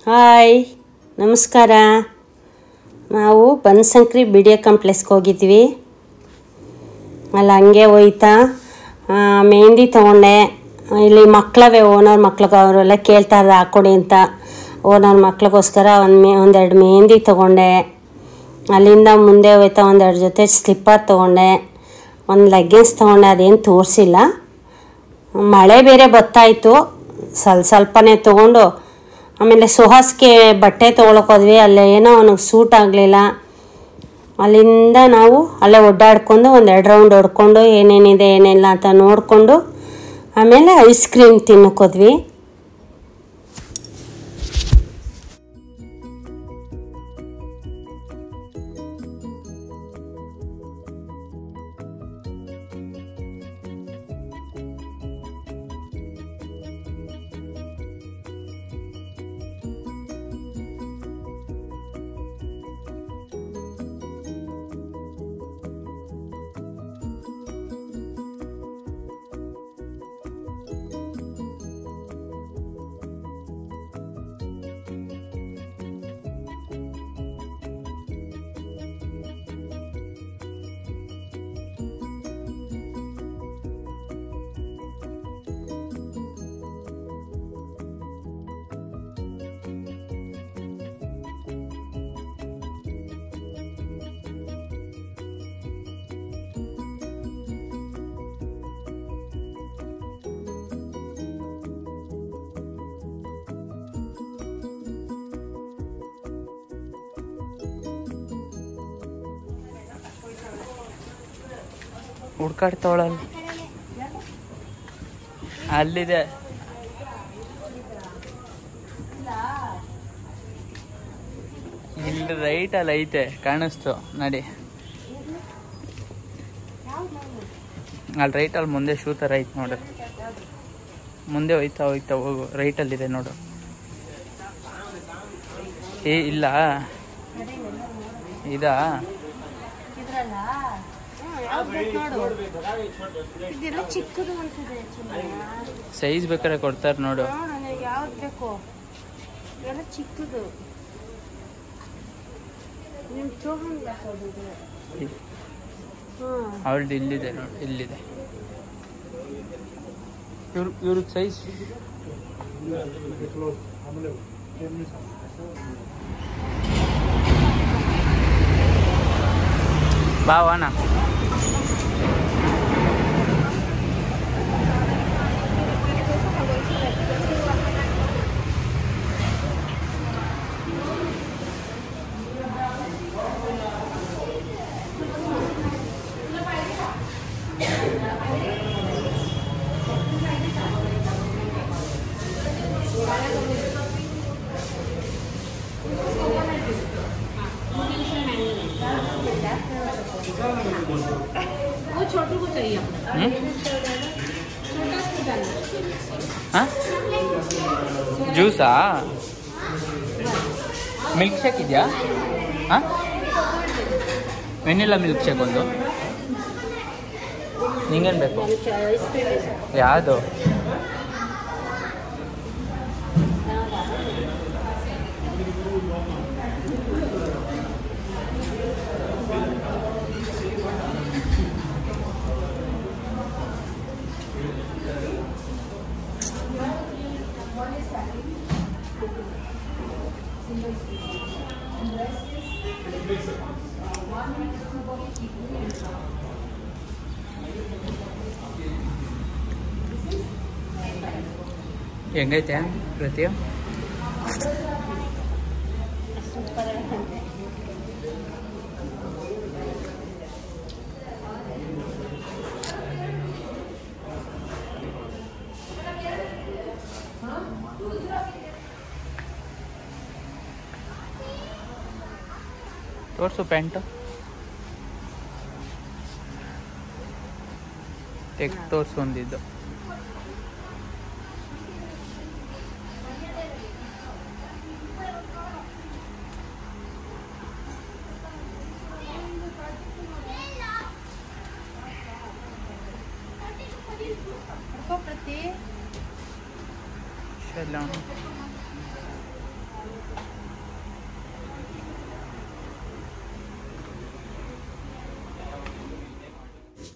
hi ನಮಸ್ಕಾರ ನಾವು Banashankari B D A ಕಾಂಪ್ಲೆಕ್ಸ್ಗೆ ಹೋಗಿದ್ವಿ ಅಲ್ಲಿ ಹಂಗೆ ಹೋಯ್ತಾ ಆ, ಮೆಹಂದಿ ತೊಗೊಂಡೆ ಇಲ್ಲಿ ಮಕ್ಳವೆ ಓನರ್ ಮಕ್ಳಿಗೆ ಅವರೆಲ್ಲ ಕೇಳ್ತಾರೆ ಹಾಕ್ಕೊಡಿ ಅಂತ ಓನರ್ ಮಕ್ಳಿಗೋಸ್ಕರ ಒಂದು ಮೇ ಒಂದೆರಡು ಮೆಹಂದಿ ತೊಗೊಂಡೆ ಅಲ್ಲಿಂದ ಮುಂದೆ ಹೋಯ್ತಾ ಒಂದೆರಡು ಜೊತೆ ಸ್ಲಿಪ್ಪರ್ ತೊಗೊಂಡೆ ಒಂದು ಲೆಗ್ಗಿನ್ಸ್ ತೊಗೊಂಡೆ ಅದೇನು ತೋರಿಸಿಲ್ಲ ಮಳೆ ಬೇರೆ ಬತ್ತಾಯಿತು ಸ್ವಲ್ಪ ಸ್ವಲ್ಪನೇ ತೊಗೊಂಡು ಆಮೇಲೆ ಸುಹಾಸ್ಗೆ ಬಟ್ಟೆ ತೊಗೊಳಕ್ಕೆ ಹೋದ್ವಿ ಅಲ್ಲೇ ಏನೋ ಅವನಿಗೆ ಸೂಟ್ ಆಗಲಿಲ್ಲ ಅಲ್ಲಿಂದ ನಾವು ಅಲ್ಲೇ ಒಡ್ಡಾಡ್ಕೊಂಡು ಒಂದು ಎರಡು ರೌಂಡ್ ಹೊಡ್ಕೊಂಡು ಏನೇನಿದೆ ಏನಿಲ್ಲ ಅಂತ ನೋಡಿಕೊಂಡು ಆಮೇಲೆ ಐಸ್ ಕ್ರೀಮ್ ತಿನ್ನಕ್ಕೆ ಹೋದ್ವಿ ಹುಡ್ಕಾಡ್ತಾವಳಲ್ಲ ಅಲ್ಲಿದೆ ಇಲ್ಲಿ ರೈಟ್ ಅಲ್ಲಿ ಐತೆ ಕಾಣಿಸ್ತು ನಡಿ ಅಲ್ಲಿ ರೈಟ್ ಅಲ್ಲಿ ಮುಂದೆ ಶೂ ಥರ ಐತೆ ನೋಡು ಮುಂದೆ ಹೋಯ್ತಾ ಹೋಯ್ತಾ ಹೋಗು ರೈಟಲ್ಲಿದೆ ನೋಡು ಏ ಇಲ್ಲ ಇದಾ ಇದೆಲ್ಲ ಚಿಕ್ಕದು ಅಂತಿದೆ ಸೈಜ್ ಬೇಕಾದ್ರೆ ಕೊಡ್ತಾರೆ ನೋಡು ನನಗೆ ಯಾವ್ದು ಬೇಕು ಎಲ್ಲ ಚಿಕ್ಕದು ನಿಮ್ಮ ತಗೊಂಡ್ ಹಾಂ ಅವಳದು ಇಲ್ಲಿದೆ ನೋಡಿ ಇಲ್ಲಿದೆ ಇವ್ರ ಇವ್ರದ್ದು ಸೈಜ್ ಬಾವಣ್ಣ ಜ್ಯೂಸಾ ಮಿಲ್ಕ್ ಶೇಕ್ ಇದೆಯಾ ಹಾಂ ವೆನಿಲ್ಲ ಮಿಲ್ಕ್ ಶೇಕ್ ಒಂದು ನಿಂಗೇನು ಬೇಕು ಯಾವುದು ಹೆಂಗೈತೆ ಪ್ರತಿ ತೋರಿಸು ಪ್ಯಾಂಟು ಟೆಕ್ ತೋರಿಸು ಒಂದಿದ್ದು ಪ್ರತಿ ಶಲ್ಲ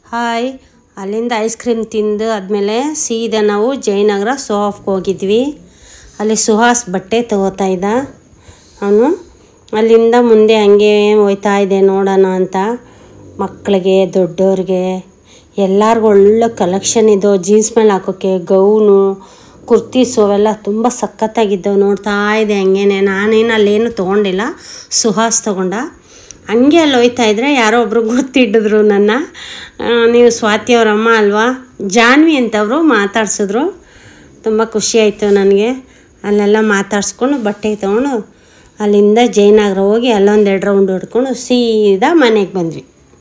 ಹಾಯ್ ಅಲ್ಲಿಂದ ಐಸ್ ಕ್ರೀಮ್ ತಿಂದು ಆದಮೇಲೆ ಸೀದಾ ನಾವು ಜಯನಗರ ಸೋಫ್ಗೆ ಹೋಗಿದ್ವಿ ಅಲ್ಲಿ ಸುಹಾಸ್ ಬಟ್ಟೆ ತಗೋತಾ ಇದ್ದ ಅವನು ಅಲ್ಲಿಂದ ಮುಂದೆ ಹಂಗೆ ಹೋಯ್ತಾ ಇದೆ ನೋಡೋಣ ಅಂತ ಮಕ್ಕಳಿಗೆ ದೊಡ್ಡವ್ರಿಗೆ ಎಲ್ಲರಿಗೂ ಒಳ್ಳೆ ಕಲೆಕ್ಷನ್ ಇದು ಜೀನ್ಸ್ ಮೇಲೆ ಹಾಕೋಕ್ಕೆ ಗೌನು ಕುರ್ತೀಸು ಅವೆಲ್ಲ ತುಂಬ ಸಖತ್ತಾಗಿದ್ದವು ನೋಡ್ತಾ ಇದೆ ಹಂಗೇನೆ ನಾನೇನು ಅಲ್ಲೇನು ತೊಗೊಂಡಿಲ್ಲ ಸುಹಾಸ್ ತೊಗೊಂಡ ಹಂಗೆ ಅಲ್ಲಿ ಹೋಯ್ತಾ ಇದ್ರೆ ಯಾರೋ ಒಬ್ರು ಗೊತ್ತಿಡಿದ್ರು ನನ್ನ ಆ, ನೀವು ಸ್ವಾತಿ ಅವ್ರ ಅಮ್ಮ ಅಲ್ವಾ ಜಾನ್ವಿ ಅಂತವರು ಮಾತಾಡ್ಸಿದ್ರು ತುಂಬ ಖುಷಿ ಆಯಿತು ನನಗೆ ಅಲ್ಲೆಲ್ಲ ಮಾತಾಡ್ಸ್ಕೊಂಡು ಬಟ್ಟೆ ತೊಗೊಂಡು ಅಲ್ಲಿಂದ ಜಯನಗರ ಹೋಗಿ ಅಲ್ಲೊಂದೆರಡು ರೌಂಡ್ ಹೊಡ್ಕೊಂಡು ಸೀದಾ ಮನೆಗೆ ಬಂದ್ವಿ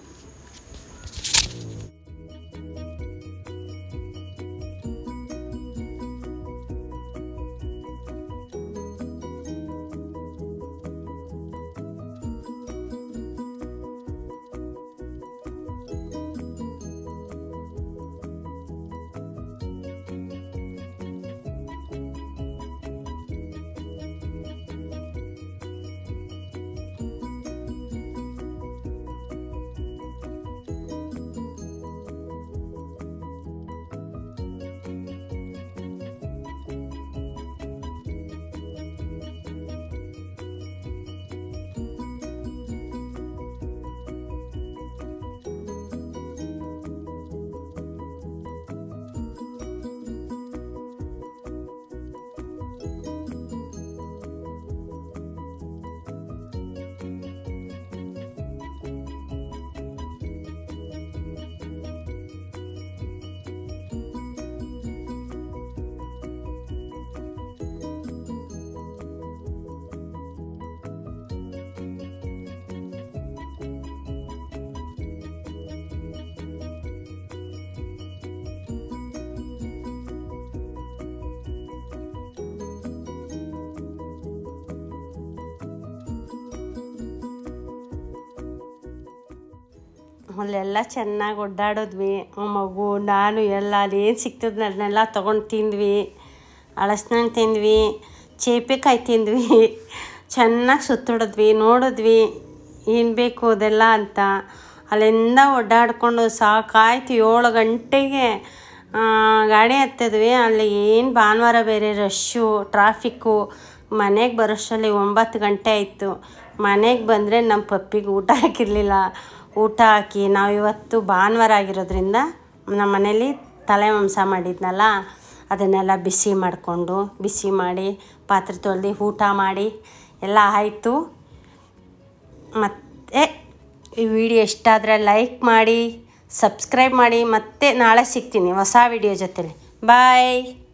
ಅಲ್ಲೆಲ್ಲ ಚೆನ್ನಾಗಿ ಒಡ್ಡಾಡಿದ್ವಿ ಆ ಮಗು ನಾನು ಎಲ್ಲ ಅದೇನು ಸಿಗ್ತದೆ ಅದನ್ನೆಲ್ಲ ತೊಗೊಂಡು ತಿಂದ್ವಿ ಹಳಸ್ನಣ್ಣು ತಿಂದ್ವಿ ಚೇಪೆಕಾಯಿ ತಿಂದ್ವಿ ಚೆನ್ನಾಗಿ ಸುತ್ತೊಡಿದ್ವಿ ನೋಡಿದ್ವಿ ಏನು ಬೇಕು ಅದೆಲ್ಲ ಅಂತ ಅಲ್ಲಿಂದ ಒಡ್ಡಾಡ್ಕೊಂಡು ಸಾಕಾಯ್ತು ಏಳು ಗಂಟೆಗೆ ಆ, ಗಾಡಿ ಹತ್ತಿದ್ವಿ ಅಲ್ಲಿ ಏನು ಭಾನುವಾರ ಬೇರೆ ರಶ್ಶು ಟ್ರಾಫಿಕ್ಕು ಮನೆಗೆ ಬರೋಷ್ಟರಲ್ಲಿ ಒಂಬತ್ತು ಗಂಟೆ ಆಯಿತು ಮನೆಗೆ ಬಂದರೆ ನಮ್ಮ ಪಪ್ಪಿಗೆ ಊಟ ಹಾಕಿರಲಿಲ್ಲ ಊಟ ಹಾಕಿ ನಾವು ಇವತ್ತು ಭಾನುವಾರ ಆಗಿರೋದ್ರಿಂದ ನಮ್ಮ ಮನೇಲಿ ತಲೆ ಮಾಂಸ ಮಾಡಿದ್ನಲ್ಲ ಅದನ್ನೆಲ್ಲ ಬಿಸಿ ಮಾಡಿಕೊಂಡು ಬಿಸಿ ಮಾಡಿ ಪಾತ್ರೆ ತೊಳೆದು ಊಟ ಮಾಡಿ ಎಲ್ಲ ಆಯಿತು ಮತ್ತು ಈ ವಿಡಿಯೋ ಇಷ್ಟ ಆದರೆ ಲೈಕ್ ಮಾಡಿ ಸಬ್ಸ್ಕ್ರೈಬ್ ಮಾಡಿ ಮತ್ತೆ ನಾಳೆ ಸಿಗ್ತೀನಿ ಹೊಸ ವಿಡಿಯೋ ಜೊತೆಲಿ ಬಾಯ್